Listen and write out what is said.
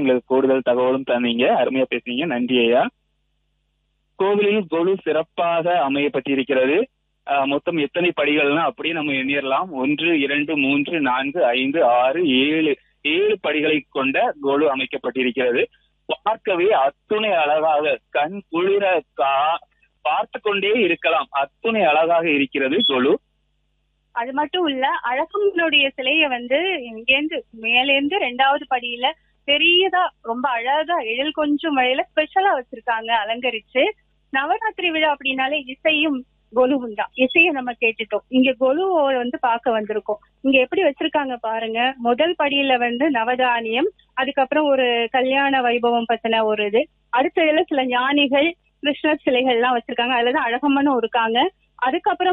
எங்களுக்கு கூடுதல் தகவலும் தந்தீங்க அருமையா பேசுனீங்க நன்றி ஐயா கோவிலில் கொலு சிறப்பாக அமையப்பட்டிருக்கிறது ஆஹ் மொத்தம் எத்தனை படிகள்னா அப்படியே நம்ம எண்ணிடலாம் ஒன்று இரண்டு மூன்று நான்கு ஐந்து ஆறு ஏழு ஏழு படிகளை கொண்ட கொலு அமைக்கப்பட்டிருக்கிறது பார்க்கவே அத்துணை அழகாக கண் குளிர கா பார்த்து கொண்டே இருக்கலாம் அத்துணை அழகாக இருக்கிறது கொலு அது மட்டும் இல்ல அழகம்மனுடைய சிலைய வந்து இங்கேருந்து மேலேந்து ரெண்டாவது படியில பெரியதா ரொம்ப அழகா எழில் கொஞ்சம் வழியில ஸ்பெஷலா வச்சிருக்காங்க அலங்கரிச்சு நவராத்திரி விழா அப்படின்னாலே இசையும் கொலுவும் தான் இசையை நம்ம கேட்டுட்டோம் இங்க கொலுவை வந்து பார்க்க வந்திருக்கோம் இங்க எப்படி வச்சிருக்காங்க பாருங்க முதல் படியில வந்து நவதானியம் அதுக்கப்புறம் ஒரு கல்யாண வைபவம் பத்தின ஒரு இது அடுத்த இதுல சில ஞானிகள் கிருஷ்ணர் சிலைகள் எல்லாம் வச்சிருக்காங்க அதுலதான் அழகம்மனும் இருக்காங்க அதுக்கப்புறம்